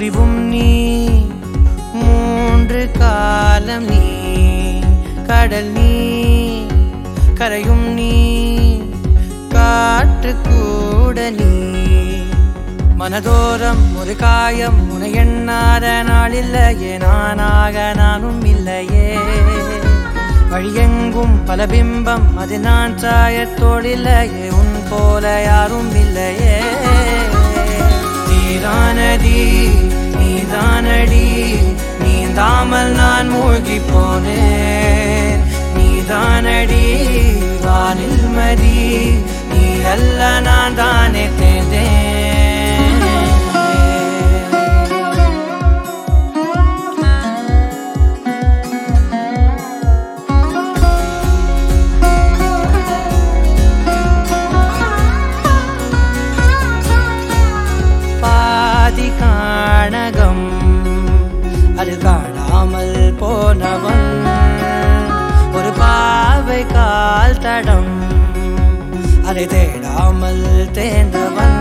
முடிவும் நீ மூன்று காலம் நீ கடல் நீ கரையும் நீ காற்று கூட நீ மனதோரம் ஒரு காயம் உன எண்ணாத நாளில்லையே நானாக நானும் இல்லையே வழியெங்கும் பல பிம்பம் அது நான் சாயத்தோடில்லையே உன் போல யாரும் இல்லையே நீதானடி நீதானடி நீந்தாமல் நான் மூழ்கி போனேன் நீதானடி வானில் மதி நீ அல்ல நான் தானே தேர்ந்தேன் பாதி காணகம் அது காணாமல் போனவன் ஒரு பாவை கால் தடம் அதை தேடாமல் தேர்ந்தவன்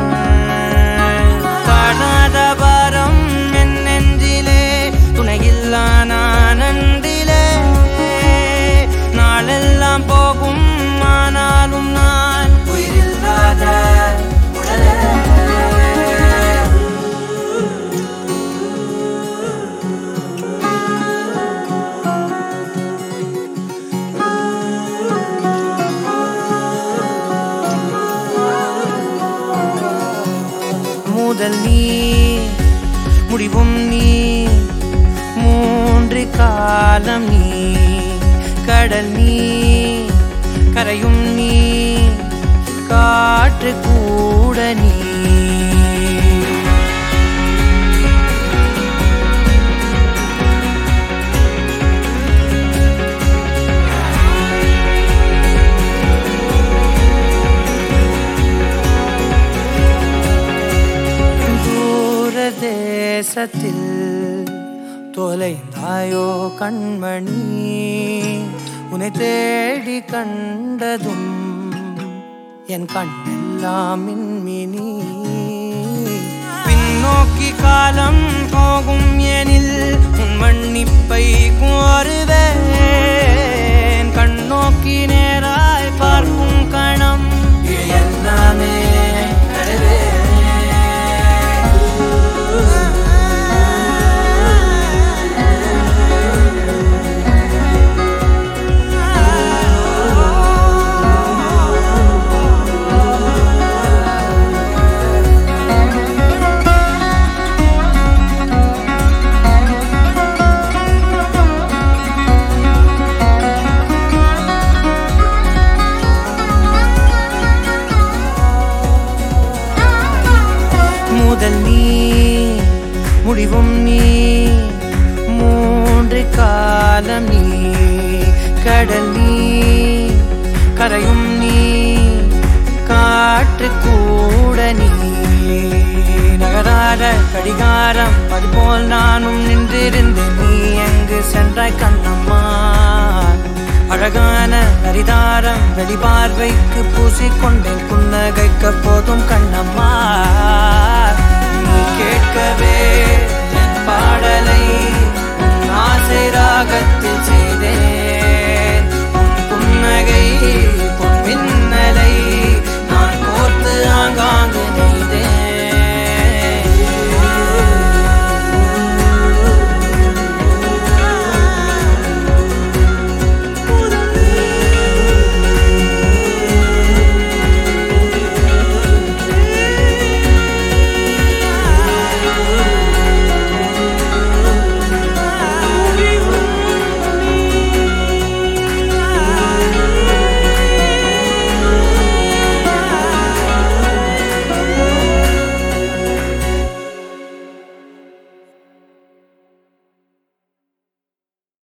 காணாத பாரம் என் நெஞ்சிலே துணையில்லா நான் அன்றிலே நாளெல்லாம் போகும் ஆனாலும் நான் உயிரில்லாத உடலே முதல் நீ முடிவும் நீ மூன்று காலம் நீ கடல் நீ கரையும் நீ காற்று கூட நீ தூர தேசத்தில் தொலைந்தாயோ கண்மணி உன்னை தேடி கண்டதும் என் கண்ணெல்லாம் மின்மினி பின்னோக்கி காலம் போகும் எனில் உன் மன்னிப்பை கோருவேன் கண்ணோக்கி நேராய் பார்க்கும் கணம் இது எல்லாமே நடுவே முதல் நீ முடிவும் நீ மூன்று காலம் நீ கடல் நீ கரையும் நீ காற்று கூட நீ நகராத கடிகாரம் அதுபோல் நானும் நின்றிருந்தேன் நீ எங்கு சென்றாய் கண்ணம்மா அழகான அரிதாரம் வெளிபார்வைக்கு பூசிக்கொண்டேன் புன்னகைக்க போதும் கண்ணம்மா நீ கேட்கவே என் பாடலை உன் ஆசை ராகத்தில் சே